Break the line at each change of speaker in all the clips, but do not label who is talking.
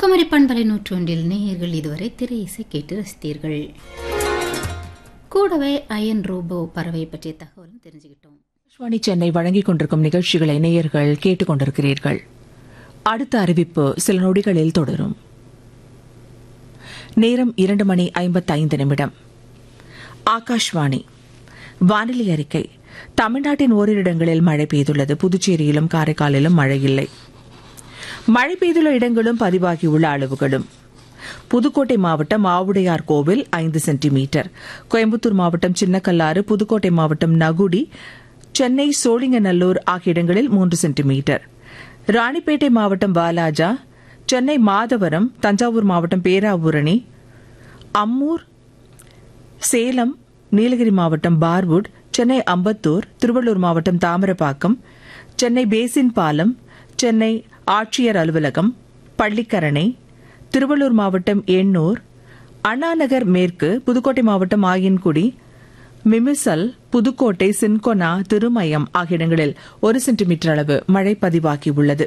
குமரி பண்பலை நூற்றொன்றில் நேயர்கள் இதுவரை திரை இசை கேட்டு ரசித்தீர்கள் கூடவே அயன் ரோபோ பறவை பற்றிய தகவலும் தெரிஞ்சுக்கிட்டோம்
ஆகாஷ்வாணி சென்னை வழங்கிக் கொண்டிருக்கும் நிகழ்ச்சிகளை நேயர்கள் கேட்டுக் கொண்டிருக்கிறீர்கள் அடுத்த அறிவிப்பு சில நொடிகளில் தொடரும் நேரம் இரண்டு மணி ஐம்பத்தைந்து நிமிடம் ஆகாஷ்வாணி வானிலை அறிக்கை தமிழ்நாட்டின் ஓரிரு இடங்களில் மழை பெய்துள்ளது புதுச்சேரியிலும் காரைக்காலிலும் மழை இல்லை மழை பெய்துள்ள இடங்களும் பதிவாகியுள்ள அளவுகளும் புதுக்கோட்டை மாவட்டம் ஆவுடையார் கோவில் ஐந்து சென்டிமீட்டர் கோயம்புத்தூர் மாவட்டம் சின்னக்கல்லாறு புதுக்கோட்டை மாவட்டம் நகுடி சென்னை சோழிங்கநல்லூர் ஆகிய இடங்களில் மூன்று சென்டிமீட்டர் ராணிப்பேட்டை மாவட்டம் வாலாஜா சென்னை மாதவரம் தஞ்சாவூர் மாவட்டம் பேராவூரணி அம்மூர் சேலம் நீலகிரி மாவட்டம் பார்வுட் சென்னை அம்பத்தூர் திருவள்ளூர் மாவட்டம் தாமிரபாக்கம் சென்னை பேசின் பாலம் சென்னை ஆட்சியர் அலுவலகம் பள்ளிக்கரணை திருவள்ளூர் மாவட்டம் எண்ணூர் அண்ணாநகர் மேற்கு புதுக்கோட்டை மாவட்டம் ஆயன்குடி மிமிசல் புதுக்கோட்டை சின்கொனா திருமயம் ஆகிய இடங்களில் ஒரு சென்டிமீட்டர் அளவு மழை பதிவாகியுள்ளது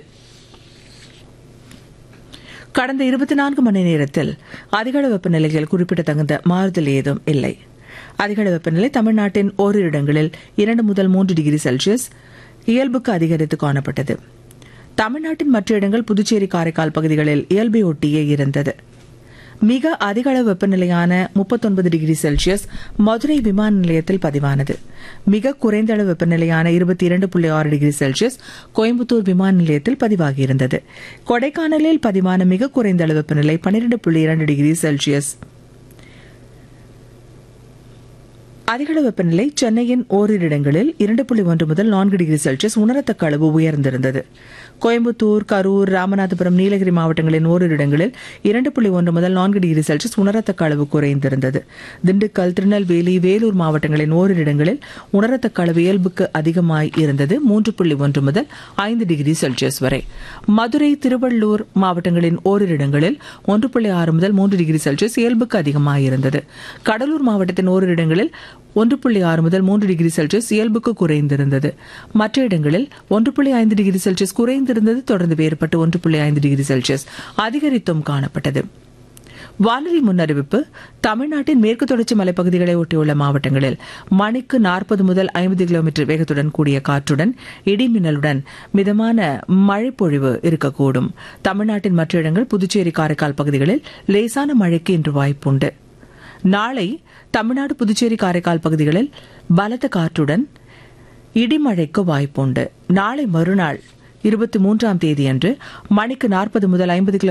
கடந்த இருபத்தி நான்கு மணி நேரத்தில் அதிகளவு வெப்பநிலையில் குறிப்பிடத்தகுந்த மாறுதல் ஏதும் இல்லை அதிகளவு வெப்பநிலை தமிழ்நாட்டின் ஓரிரு இடங்களில் இரண்டு முதல் மூன்று டிகிரி செல்சியஸ் இயல்புக்கு அதிகரித்து காணப்பட்டது தமிழ்நாட்டின் மற்ற இடங்கள் புதுச்சேரி காரைக்கால் பகுதிகளில் இயல்பை ஒட்டியே இருந்தது மிக அதிக அளவு வெப்பநிலையான முப்பத்தொன்பது டிகிரி செல்சியஸ் மதுரை விமான நிலையத்தில் பதிவானது மிக குறைந்த அளவு வெப்பநிலையான இருபத்தி இரண்டு புள்ளி ஆறு டிகிரி செல்சியஸ் கோயம்புத்தூர் விமான நிலையத்தில் பதிவாகியிருந்தது கொடைக்கானலில் பதிவான மிக குறைந்த அளவு வெப்பநிலை பன்னிரண்டு புள்ளி இரண்டு டிகிரி செல்சியஸ் அதிகளவு வெப்பநிலை சென்னையின் ஓரிரு இடங்களில் இரண்டு புள்ளி ஒன்று முதல் நான்கு டிகிரி செல்சியஸ் உணரத்தக்க அளவு உயர்ந்திருந்தது கோயம்புத்தூர் கரூர் ராமநாதபுரம் நீலகிரி மாவட்டங்களின் ஓரிரு இடங்களில் இரண்டு புள்ளி ஒன்று முதல் நான்கு டிகிரி செல்சியஸ் உணரத்தக்க அளவு குறைந்திருந்தது திண்டுக்கல் திருநெல்வேலி வேலூர் மாவட்டங்களின் ஓரிரு இடங்களில் உணரத்தக்க அளவு இயல்புக்கு அதிகமாய் இருந்தது மூன்று புள்ளி ஒன்று முதல் ஐந்து டிகிரி செல்சியஸ் வரை மதுரை திருவள்ளூர் மாவட்டங்களின் ஓரிரு இடங்களில் ஒன்று புள்ளி ஆறு முதல் மூன்று டிகிரி செல்சியஸ் இயல்புக்கு அதிகமாயிருந்தது கடலூர் மாவட்டத்தின் ஓரிரு இடங்களில் ஒன்று புள்ளி ஆறு முதல் மூன்று டிகிரி செல்சியஸ் இயல்புக்கு குறைந்திருந்தது மற்ற இடங்களில் ஒன்று புள்ளி ஐந்து டிகிரி செல்சியஸ் குறைந்திருந்தது தொடர்ந்து வேறுபட்டு ஒன்று புள்ளி ஐந்து டிகிரி செல்சியஸ் அதிகரித்தும் காணப்பட்டது வானிலை முன்னறிவிப்பு தமிழ்நாட்டின் மேற்கு தொடர்ச்சி மலைப்பகுதிகளை ஒட்டியுள்ள மாவட்டங்களில் மணிக்கு நாற்பது முதல் ஐம்பது கிலோமீட்டர் வேகத்துடன் கூடிய காற்றுடன் இடிமின்னலுடன் மிதமான மழைப்பொழிவு இருக்கக்கூடும் தமிழ்நாட்டின் மற்ற இடங்கள் புதுச்சேரி காரைக்கால் பகுதிகளில் லேசான மழைக்கு இன்று வாய்ப்புண்டு நாளை தமிழ்நாடு புதுச்சேரி காரைக்கால் பகுதிகளில் பலத்த காற்றுடன் இடிமழைக்கு வாய்ப்புண்டு நாளை மறுநாள் இருபத்தி மூன்றாம் தேதியன்று மணிக்கு நாற்பது முதல் ஐம்பது கிலோ